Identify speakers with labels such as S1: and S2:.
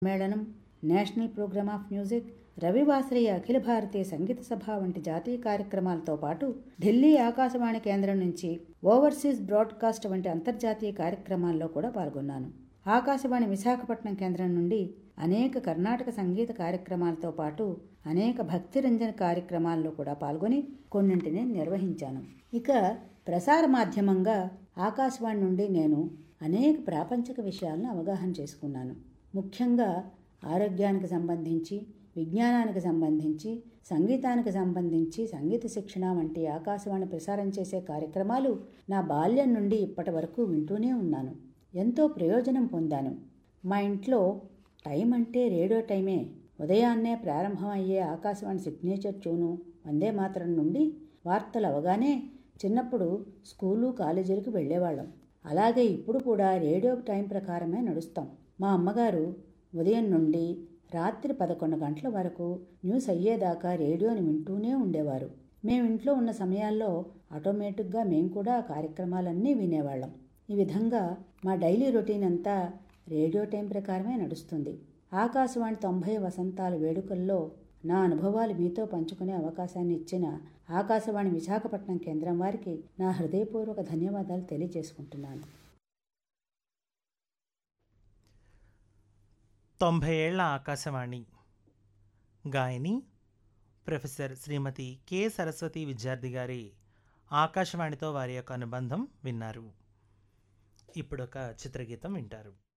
S1: సమ్మేళనం national program of music రవివాసరయ్య అఖిల భారతీయ సంగీత సభ వంటి జాతీయ కార్యక్రమాలతో పాటు ఢిల్లీ ఆకాశవాణి కేంద్రం నుంచి ఓవర్సీస్ బ్రాడ్కాస్ట్ వంటి అంతర్జాతీయ కార్యక్రమాల్లో కూడా పాల్గొన్నాను ఆకాశవాణి విశాఖపట్నం కేంద్రం నుండి అనేక కర్ణాటక సంగీత కార్యక్రమాలతో పాటు అనేక భక్తి రంజన కార్యక్రమాల్లో కూడా పాల్గొని కొన్నింటిని నిర్వహించాను ఇక ప్రసార మాధ్యమంగా ఆకాశవాణి నుండి నేను అనేక ప్రాపంచిక విషయాలను అవగాహన చేసుకున్నాను ముఖ్యంగా ఆరోగ్యానికి సంబంధించి విజ్ఞానానికి సంబంధించి సంగీతానికి సంబంధించి సంగీత శిక్షణ వంటి ఆకాశవాణి ప్రసారం చేసే కార్యక్రమాలు నా బాల్యం నుండి ఇప్పటి వరకు వింటూనే ఉన్నాను ఎంతో ప్రయోజనం పొందాను మా ఇంట్లో టైం అంటే రేడియో టైమే ఉదయాన్నే ప్రారంభం అయ్యే ఆకాశవాణి సిగ్నేచర్ ట్యూను వందే మాతరం నుండి వార్తలు అవగానే చిన్నప్పుడు స్కూలు కాలేజీలకు వెళ్ళేవాళ్ళం అలాగే ఇప్పుడు కూడా రేడియో టైం ప్రకారమే నడుస్తాం మా అమ్మగారు ఉదయం నుండి రాత్రి పదకొండు గంటల వరకు న్యూస్ అయ్యేదాకా రేడియోని వింటూనే ఉండేవారు మేము ఇంట్లో ఉన్న సమయాల్లో ఆటోమేటిక్గా మేము కూడా ఆ కార్యక్రమాలన్నీ వినేవాళ్ళం ఈ విధంగా మా డైలీ రొటీన్ అంతా రేడియో టైం ప్రకారమే నడుస్తుంది ఆకాశవాణి తొంభై వసంతాల వేడుకల్లో నా అనుభవాలు మీతో పంచుకునే అవకాశాన్ని ఇచ్చిన ఆకాశవాణి విశాఖపట్నం కేంద్రం వారికి నా హృదయపూర్వక ధన్యవాదాలు తెలియజేసుకుంటున్నాను
S2: తొంభై ఏళ్ల ఆకాశవాణి గాయని ప్రొఫెసర్ శ్రీమతి కె సరస్వతి విద్యార్థి గారి ఆకాశవాణితో వారి యొక్క అనుబంధం విన్నారు ఇప్పుడు ఒక చిత్రగీతం వింటారు